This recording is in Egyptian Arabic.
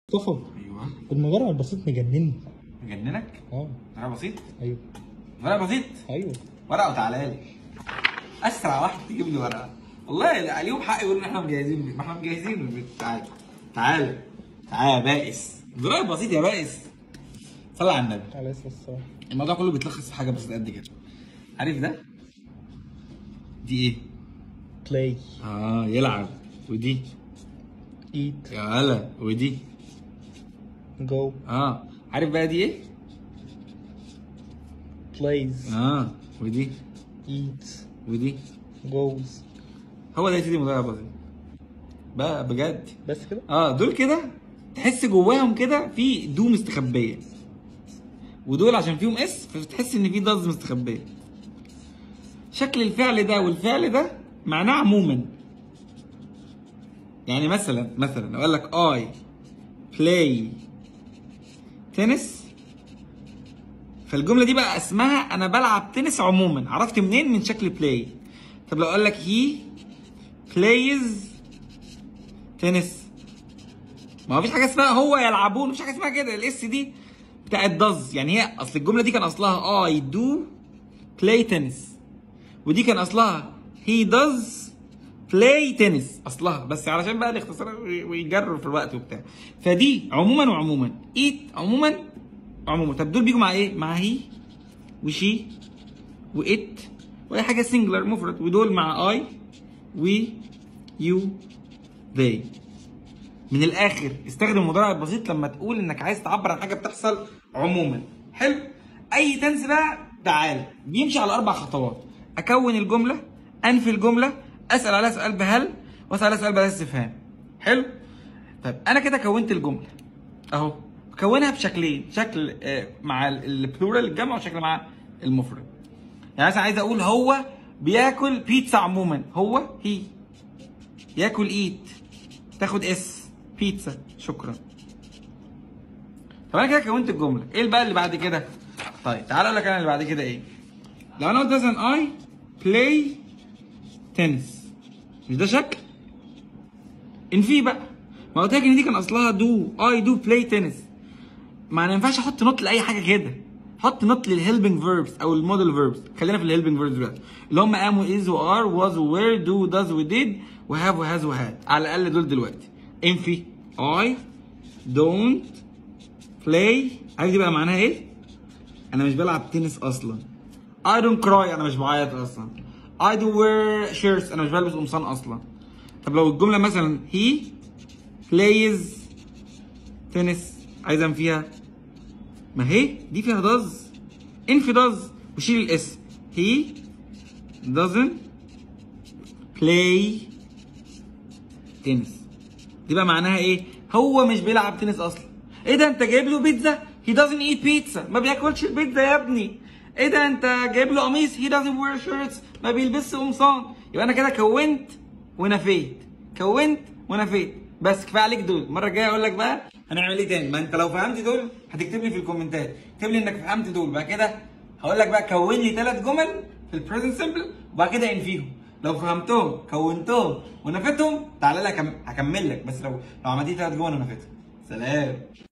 مصطفى ايوه المجرد البسيط مجنني مجننك اه ورقه بسيط ايوه ورقه بسيط ايوه ورقه وتعالى لي اسرع واحد تجيب لي ورقه والله لا، عليهم حق يقولوا ان احنا مجهزين البيت ما احنا مجهزين البيت تعالى تعالى تعالى يا بائس ورقه بسيط يا بائس صلى على النبي عليه الصلاه والسلام الموضوع كله بيتلخص في حاجه بسيطه قد كده عارف ده دي ايه بلاي اه يلعب ودي ايت يا هلا ودي جو اه عارف بقى دي ايه بلايز اه ودي ايت ودي جوز هو ده يا سيدي مضيع بسيط بقى بجد بس كده اه دول كده تحس جواهم كده في دو مستخبيه ودول عشان فيهم اس فتحس ان في ضز مستخبيه شكل الفعل ده والفعل ده معناه عموما يعني مثلا مثلا لو قال لك اي بلاي تنس فالجمله دي بقى اسمها انا بلعب تنس عموما عرفت منين من شكل بلاي طب لو قال لك هي بلايز تنس ما هو فيش حاجه اسمها هو يلعبون مفيش حاجه اسمها كده الاس دي بتاعت داز يعني هي اصل الجمله دي كان اصلها اي دو بلاي تنس ودي كان اصلها هي داز بلاي تنس اصلها بس علشان بقى الاختصار ويجروا في الوقت وبتاع فدي عموما وعموما ايت عموما عموما طب دول بيجوا مع ايه؟ مع هي وشي وات واي حاجه سنجلر مفرد ودول مع اي وي يو they من الاخر استخدم المضارع البسيط لما تقول انك عايز تعبر عن حاجه بتحصل عموما حلو اي تنس بقى تعال بيمشي على اربع خطوات اكون الجمله انفي الجمله اسال عليها سؤال بهل واسال عليها سؤال بهل استفهام حلو طيب انا كده كونت الجمله اهو كونها بشكلين شكل آه، مع البلورال الجمع وشكل مع المفرد يعني مثلا عايز اقول هو بياكل بيتزا عموما هو هي ياكل ايت تاخد اس بيتزا شكرا طب انا كده كونت الجمله ايه بقى اللي بعد كده طيب تعالى اقول لك انا اللي بعد كده ايه لو انا قلت مثلا اي بلاي تنس مش ده شكل ان في بقى ما قلت لك ان دي كان اصلها دو اي دو بلاي تنس ما انا ينفعش احط نوت لاي حاجه كده حط نوت للهيلبنج فيربس او الموديل فيربس خلينا في الهيلبنج فيربس دلوقتي اللي هم ام واز وار واز ووير دو داز وديد وهاف وهاز وهاد على الاقل دول دلوقتي انفي اي دونت بلاي عارف دي بقى معناها ايه؟ انا مش بلعب تنس اصلا I don't cry انا مش بعيط اصلا I do wear shirts انا مش بلبس قمصان اصلا طب لو الجمله مثلا he plays تنس عايز فيها ما هي دي فيها داز انفي داز وشيل الاس he doesn't play تنس دي بقى معناها ايه هو مش بيلعب تنس اصلا ايه ده انت جايب له بيتزا he doesn't eat pizza ما بياكلش البيتزا يا ابني ايه ده انت جايب له قميص he doesn't wear shirts ما بيلبسش قمصان يبقى انا كده كونت ونفيت كونت ونفيت بس كفايه عليك دول المره الجايه اقول لك بقى هنعمل ايه تاني ما انت لو فهمت دول هتكتب لي في الكومنتات اكتب لي انك فهمت دول بعد كده هقول لك بقى كون لي ثلاث جمل في البريزنت سمبل وبعد كده انفيهم لو فهمتهم كونتهم ونفيتهم تعالى لي أكم- هكمل لك بس لو لو عملت لي ثلاث جمل ونفيتهم سلام